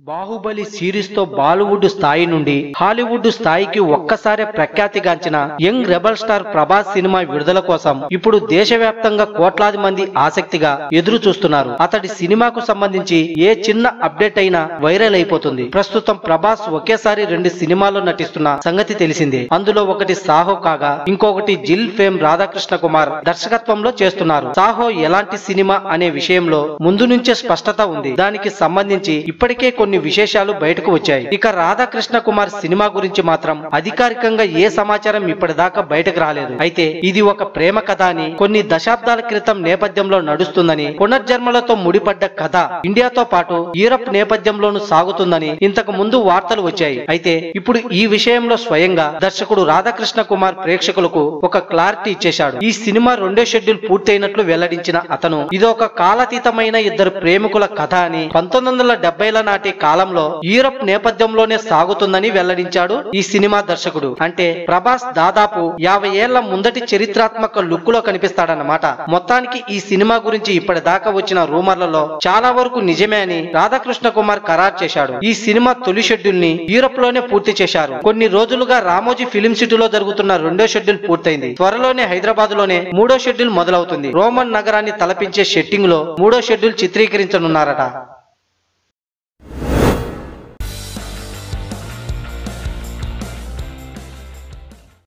Baahubali series తో బాలీవుడ్ స్థాయి నుండి హాలీవుడ్ స్థాయికి ఒక్కసారే ప్రఖ్యాతిగాంచిన యంగ్ రెబల్ స్టార్ ప్రభాస్ సినిమా విడుదల కోసం ఇప్పుడు దేశవ్యాప్తంగా కోట్లాది మంది ఆసక్తిగా ఎదురు చూస్తున్నారు అతడి సినిమాకు సంబంధించి ఏ చిన్న అప్డేట్ అయినా వైరల్ అయిపోతుంది ప్రస్తుతం ప్రభాస్ ఒకేసారి రెండు సినిమాల్లో నటిస్తున్న సంగతి తెలిసిందే అందులో ఒకటి సాహో కాగా ఇంకొకటి జిల్ ఫేమ్ రాధాకృష్ణ కుమార్ దర్శకత్వంలో చేస్తున్నారు సాహో ఎలాంటి సినిమా అనే విషయంలో ముందు నుంచే స్పష్టత ఉంది దానికి సంబంధించి ఇప్పటికే కొన్ని విశేషాలు బయటకు వచ్చాయి ఇక రాధాకృష్ణ కుమార్ సినిమా గురించి మాత్రం అధికారికంగా ఏ సమాచారం ఇప్పటిదాకా బయటకు రాలేదు అయితే ఇది ఒక ప్రేమ కథ అని కొన్ని దశాబ్దాల క్రితం నేపథ్యంలో నడుస్తుందని పునర్జన్మలతో ముడిపడ్డ కథ ఇండియాతో పాటు యూరప్ నేపథ్యంలోనూ సాగుతుందని ఇంతకు ముందు వార్తలు వచ్చాయి అయితే ఇప్పుడు ఈ విషయంలో స్వయంగా దర్శకుడు రాధాకృష్ణ కుమార్ ప్రేక్షకులకు ఒక క్లారిటీ ఇచ్చేశాడు ఈ సినిమా రెండో షెడ్యూల్ పూర్తయినట్లు వెల్లడించిన అతను ఇది ఒక కాలాతీతమైన ఇద్దరు ప్రేమికుల కథ అని పంతొమ్మిది వందల డెబ్బైల నాటి కాలంలో యూరప్ నేపథ్యంలోనే సాగుతుందని వెల్లడించాడు ఈ సినిమా దర్శకుడు అంటే ప్రభాస్ దాదాపు యాభై ఏళ్ల ముందటి చరిత్రాత్మక లుక్ లో కనిపిస్తాడన్నమాట మొత్తానికి ఈ సినిమా గురించి ఇప్పటిదాకా వచ్చిన రూమర్లలో చాలా వరకు నిజమే అని రాధాకృష్ణ కుమార్ ఖరారు చేశాడు ఈ సినిమా తొలి షెడ్యూల్ ని యూరప్ లోనే పూర్తి చేశారు కొన్ని రోజులుగా రామోజీ ఫిలిం సిటీలో జరుగుతున్న రెండో షెడ్యూల్ పూర్తయింది త్వరలోనే హైదరాబాద్ లోనే మూడో షెడ్యూల్ మొదలవుతుంది రోమన్ నగరాన్ని తలపించే షెట్టింగ్ లో మూడో షెడ్యూల్ చిత్రీకరించనున్నారట